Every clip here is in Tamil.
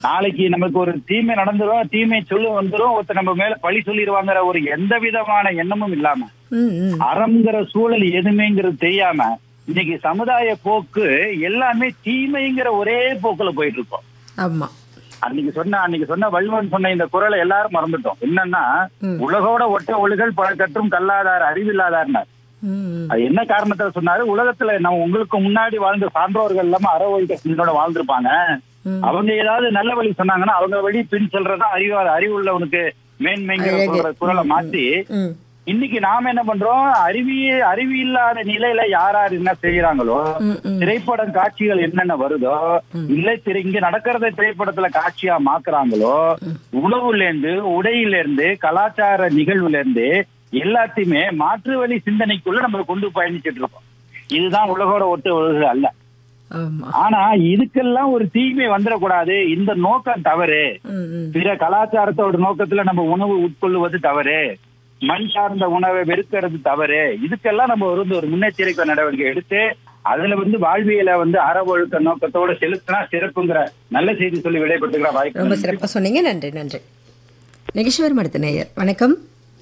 நாளைக்கு நமக்கு ஒரு தீமை நடந்துரும் தீமை சொல்லு வந்துரும் ஒருத்தர் நம்ம மேல பழி சொல்லிடுவாங்கிற ஒரு எந்த விதமான எண்ணமும் இல்லாம ம் ம் அறம்ங்கிற சூழல் எதுவுமேங்கிறது தெரியாம இன்னைக்கு சமுதாய போக்கு எல்லாமே தீமைங்கிற ஒரே போக்குல போயிட்டு இருக்கோம் ஆமா அன்னைக்கு சொன்ன அன்னைக்கு சொன்ன வள்ளுவன் சொன்ன இந்த குரலை எல்லாரும் மறந்துட்டோம் என்னன்னா ம். உலகோட ஒட்ட ஒழுகல் பழக்கற்றும் கல்லாதார் அறிவில்லாதார்னார் ம் ம். அது என்ன காரணத்துல சொன்னாரு உலகத்துல நம்ம உங்களுக்கு முன்னாடி வாழ்ந்த சான்றோர்கள் இல்லாம அற ஒழுக்கத்தோட வாழ்ந்திருப்பாங்க ம். அவங்க ஏதாவது நல்ல வழி சொன்னாங்கன்னா அவங்க வழி பின் செல்றதா அறிவு அறிவுள்ளவனுக்கு மேன்மைங்கிற அழகு. சொல்ற குரலை மாத்தி ம் இன்னைக்கு நாம என்ன பண்றோம் அறிவி அறிவு இல்லாத நிலையில யார் யார் என்ன செய்யறாங்களோ ம் ம் திரைப்படம் காட்சிகள் என்னென்ன வருதோ இல்ல திரை- இங்க நடக்கிறத திரைப்படத்துல காட்சியா மாக்குறாங்களோ உணவுல இருந்து உடையில இருந்து கலாச்சார நிகழ்வுல இருந்து எல்லாத்தையுமே மாற்று வழி சிந்தனைக்குள்ள நம்ம கொண்டு பயணிச்சிட்டு இருக்கோம் இதுதான் உலகோட ஒட்டு ஒழுகு அல்ல ஆமா ஆனா இதுக்கெல்லாம் ஒரு தீமை வந்துடக்கூடாது இந்த நோக்கம் தவறு ம் ம் பிற கலாச்சாரத்தோட நோக்கத்துல நம்ம உணவு உட்கொள்ளுவது தவறு மண் சார்ந்த உணவை வெறுக்கிறது தவறு இதுக்கெல்லாம் நம்ம வந்து ஒரு முன்னெச்சரிக்கை நடவடிக்கை எடுத்து அதுல வந்து வாழ்வியலை வந்து அறவொழுக்க நோக்கத்தோட செலுத்தினா சிறப்புங்கிற நல்ல செய்தி சொல்லி விடைபெற்றுக்கிற ரொம்ப வாய்ப்பு சிறப்பா சொன்னீங்க நன்றி நன்றி நிகழ்ச்சிவர் மடுத்த நேயர் வணக்கம்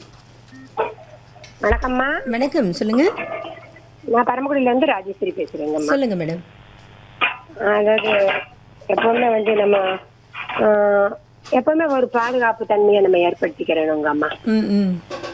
வணக்கம்மா வணக்கம் சொல்லுங்க நான் பரமக்குடியில இருந்து ராஜேஸ்வரி பேசுறேங்கம்மா சொல்லுங்க மேடம் அதாவது எப்பவுமே வந்து நம்ம ஆஹ், எப்பவுமே ஒரு பாதுகாப்பு தன்மையை நம்ம ஏற்படுத்திக்கிறோங்கம்மா ம் ம்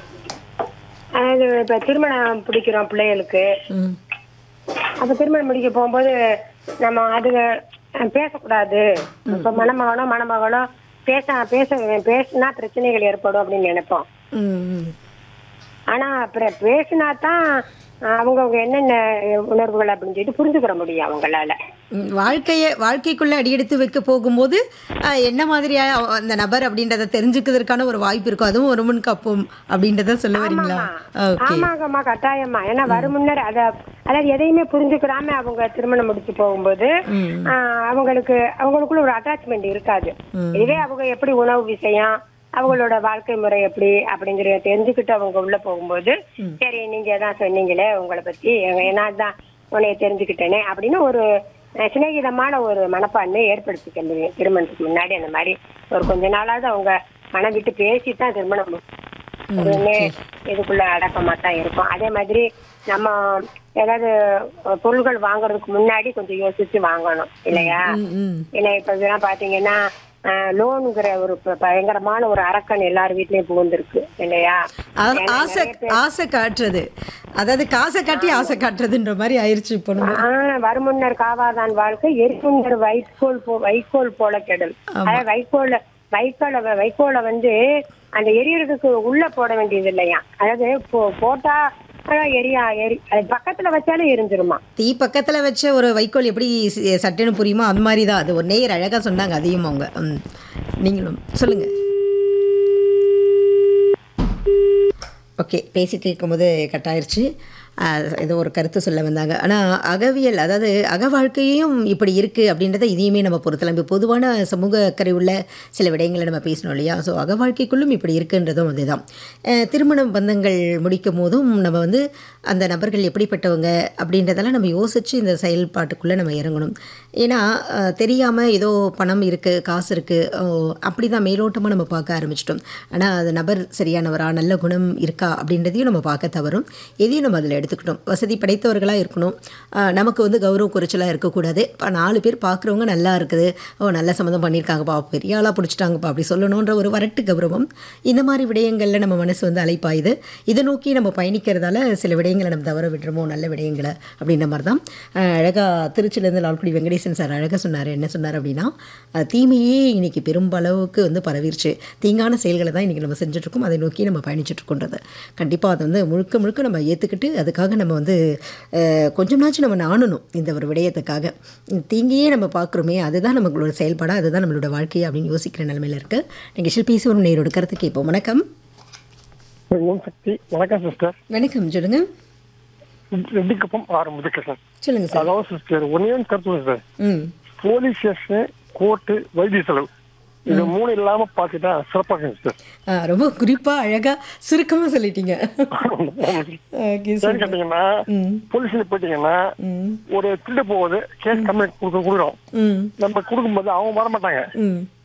அதாவது இப்ப திருமணம் பிடிக்கிறோம் பிள்ளைகளுக்கு ம் அப்ப திருமணம் முடிக்க போகும்போது நம்ம அது அஹ், பேசக்கூடாது இப்ப மணமகனோ மணமகளோ பேச பேச பேசினா பிரச்சனைகள் ஏற்படும் அப்படின்னு நினைப்போம் ம் ம் ஆனா அப்புறம் பேசினா தான் அவங்கவுங்க என்னென்ன உணர்வுகள் அப்படின்னு சொல்லிட்டு புரிஞ்சுக்கிற முடியும் அவங்களால ம், வாழ்க்கைய வாழ்க்கைக்குள்ள அடியெடுத்து வைக்க போகும்போது அஹ், என்ன மாதிரியா அவ- அந்த நபர் அப்படின்றத தெரிஞ்சுக்கிறதுக்கான ஒரு வாய்ப்பு இருக்கும் அதுவும் ஒரு முன் கப்பும் அப்படின்றத சொல்ல வரீங்களா ஓகே ஆமாங்கம்மா கட்டாயமா ஏன்னா வரும் முன்னர் அத அதாவது எதையுமே புரிஞ்சுக்கிறாம அவங்க திருமணம் முடிச்சு போகும்போது ம் ஆஹ், அவங்களுக்கு அவங்களுக்குள்ள ஒரு அட்டாச்மெண்ட் இருக்காது ம். இதுவே அவங்க எப்படி உணவு விஷயம் அவங்களோட வாழ்க்கை முறை எப்படி அப்படிங்கறத தெரிஞ்சுக்கிட்டு அவங்க உள்ள போகும்போது சரி நீங்க தான் சொன்னீங்களே உங்களை பத்தி நான் தான் உன்னைய தெரிஞ்சுக்கிட்டேனே அப்படின்னு ஒரு அஹ், சிநேகிதமான ஒரு மனப்பான்மை ஏற்படுத்திக்க முடியும் திருமணத்துக்கு முன்னாடி அந்த மாதிரி ஒரு கொஞ்ச நாளாவது அவங்க மனம் விட்டு பேசி தான் திருமணம் மு- எதுவுமே இதுக்குள்ள அடக்கமா தான் இருக்கும் அதே மாதிரி நம்ம ஏதாவது அஹ், பொருள்கள் வாங்குறதுக்கு முன்னாடி கொஞ்சம் யோசிச்சு வாங்கணும் இல்லையா ம் ம் ஏன்னா இப்ப இதெல்லாம் பாத்தீங்கன்னா லோனுங்கிற ஒரு ப- பயங்கரமான ஒரு அரக்கன் எல்லார் வீட்லயும் புகுந்திருக்கு இல்லையா ஆ- ஏன்னா ஆசை ஆசை காட்டுறது அதாவது காசை காட்டி ஆசை காட்டுறதுன்ற மாதிரி ஆயிருச்சு இப்போ நம்ம ஆஹ் வருமுன்னர் காவாதான் வாழ்க்கை எரிமுன்னர் வைக்கோல் போ வைக்கோல் போல கெடல் அதாவது வைக்கோல வைக்கோல வைக்கோல வந்து அந்த எரியறதுக்கு உள்ள போட வேண்டியது இல்லையா அதாவது போ- போட்டா அதான் எரியா எரி அது பக்கத்துல வச்சாலும் எரிஞ்சிருமா தீ பக்கத்துல வச்ச ஒரு வைக்கோல் எப்படி சி- சட்டுன்னு புரியுமோ அந்த மாதிரி தான் அது ஒரு நேயர் அழகா சொன்னாங்க அதையும் அவங்க ம். நீங்களும் சொல்லுங்க ஓகே பேசிட்டு இருக்கும்போது கட் ஆயிருச்சு அஹ், ஏதோ ஒரு கருத்து சொல்ல வந்தாங்க ஆனால் அகவியல் அதாவது அக வாழ்க்கையும் இப்படி இருக்குது அப்படின்றத இதையுமே நம்ம பொறுத்தலாம் இப்போ பொதுவான சமூக அக்கறை உள்ள சில விடயங்களை நம்ம பேசணும் இல்லையா ஸோ அக வாழ்க்கைக்குள்ளும் இப்படி இருக்குன்றதும் அதுதான் அஹ், திருமணம் பந்தங்கள் முடிக்கும் போதும் நம்ம வந்து அந்த நபர்கள் எப்படிப்பட்டவங்க அப்படின்றதெல்லாம் நம்ம யோசித்து இந்த செயல்பாட்டுக்குள்ளே நம்ம இறங்கணும் ஏன்னா தெரியாமல் ஏதோ பணம் இருக்குது காசு இருக்குது அப்படி தான் மேலோட்டமாக நம்ம பார்க்க ஆரம்பிச்சிட்டோம் ஆனால் அது நபர் சரியானவரா நல்ல குணம் இருக்கா அப்படின்றதையும் நம்ம பார்க்க தவறும் எதையும் நம்ம அதில் எடுத்துக்கிட்டோம் வசதி படைத்தவர்களாக இருக்கணும் அஹ், நமக்கு வந்து கௌரவ குறைச்சலாக இருக்கக்கூடாது இப்போ நாலு பேர் பார்க்குறவங்க நல்லா இருக்குது ஓ நல்ல சம்மந்தம் பண்ணியிருக்காங்கப்பா பெரிய ஆளாக பிடிச்சிட்டாங்கப்பா அப்படி சொல்லணுன்ற ஒரு வரட்டு கௌரவம் இந்த மாதிரி விடயங்களில் நம்ம மனசு வந்து அலைப்பாயுது இதை நோக்கி நம்ம பயணிக்கிறதால சில விடயங்களை நம்ம தவற விடுறோமோ நல்ல விடயங்களை அப்படின்ற மாதிரி தான் அழகாக திருச்சியிலேருந்து லால்குடி வெங்கடேசன் சார் அழகாக சொன்னார் என்ன சொன்னார் அப்படின்னா அஹ், தீமையே இன்னைக்கு பெரும்பளவுக்கு வந்து பரவிருச்சு தீங்கான செயல்களை தான் இன்றைக்கி நம்ம செஞ்சுட்ருக்கோம் அதை நோக்கி நம்ம பயணிச்சுட்ருக்கோன்றது கண்டிப்பாக அதை வந்து முழுக்க முழுக்க நம்ம ஏற்றுக்கிட்டு அதுக்காக நம்ம வந்து அஹ், கொஞ்சம்னாச்சும் நம்ம நாணணும் இந்த ஒரு விடயத்துக்காக தீங்கையே நம்ம பார்க்குறோமே அதுதான் நம்மளோட செயல்பாடாக அதுதான் நம்மளோட வாழ்க்கை அப்படின்னு யோசிக்கிற நிலமையில இருக்கு நிகழ்ச்சியில் பேசி வரும் நேரோட கருத்து கேட்போம் வணக்கம் ஓம் சக்தி வணக்கம் சிஸ்டர் வணக்கம் சொல்லுங்க ரெட்டிக்குப்பம் ஆறு முதுக்கேசன் சொல்லுங்க சார் அதாவது சிஸ்டர் ஒன்னே ஒன்று கருத்து சார் ம் போலீஸ் ஸ்டேஷன் கோர்ட்டு வைத்திய செலவு இது மூணு இல்லாம பாத்துட்டா சிறப்பாக இருக்கும் சிஸ்டர் ஆ, ரொம்ப குறிப்பாக அழகாக சுருக்கமாக சொல்லிட்டீங்க ஓகே ஏன்னு சூப்பர் கேட்டீங்கன்னா ம் போலீஸ்ல போயிட்டீங்கன்னா ம் ஒரு திருட்டு போகுது கேஸ் கம்ப்ளைண்ட் கொடுக்க கொடுக்குறோம் ம் நம்ம கொடுக்கும்போது அவங்க வர மாட்டாங்க ம்